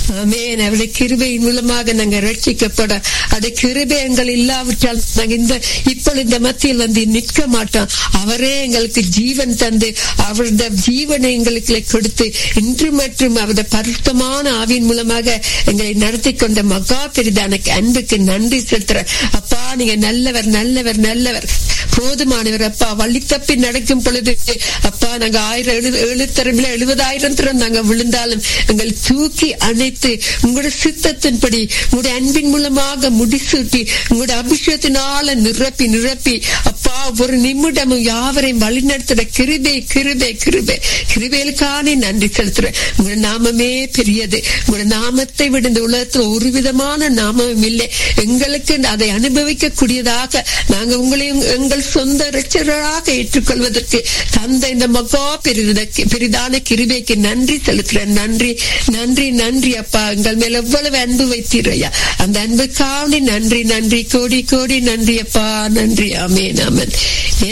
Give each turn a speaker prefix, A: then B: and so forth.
A: ஆமென் அவருடைய கிருபையின் மூலமாக நாங்க ரட்சிக்கப்பட அது கிருபை எங்கள் இல்லாவிட்டால் நாங்க இந்த இப்பொழுது இந்த மத்தியில் வந்து நிற்க மாட்டோம் அவரே எங்களுக்கு ஜீவன் தந்து அவருடைய ஜீவனை எங்களுக்கு கொடுத்து இன்று மற்றும் அவருடைய பருத்தமான ஆவியின் மூலமாக எங்களை நடத்தி கொண்ட மகா பெரிதான அன்புக்கு நன்றி செலுத்துற அப்பா நீங்க நல்லவர் நல்லவர் நல்லவர் போதுமானவர் அப்பா வழி தப்பி நடக்கும் பொழுது அப்பா நாங்க ஆயிரம் எழு எழுத்தரம் எழுபதாயிரம் தரம் நாங்க விழுந்தாலும் எங்கள் தூக்கி அணைத்து உங்களுடைய சித்தத்தின்படி உங்களுடைய அன்பின் மூலமாக முடிசூட்டி உங்களுடைய அபிஷேகத்தினால நிரப்பி நிரப்பி அப்பா ஒரு நிமிடமும் யாவரையும் வழிநடத்துற கிருபை கிருபை கிருபை கிருபைகளுக்கானே நன்றி செலுத்துறேன் உங்களுடைய நாமமே பெரியது உங்களுடைய நாமத்தை விட இந்த உலகத்துல ஒரு விதமான நாமமும் இல்லை எங்களுக்கு அதை அனுபவிக்க கூடியதாக நாங்க உங்களையும் எங்கள் சொந்த ரட்சகராக ஏற்றுக்கொள்வதற்கு தந்த இந்த மகா பெரிதற்கு பெரிதான கிருபைக்கு நன்றி செலுத்துறேன் நன்றி நன்றி நன்றி அப்பா எங்கள் மேல எவ்வளவு அன்பு வைத்தீரையா அந்த அன்புக்காண்டி நன்றி நன்றி கோடி கோடி நன்றி அப்பா நன்றி ஆமேன் ஆமன்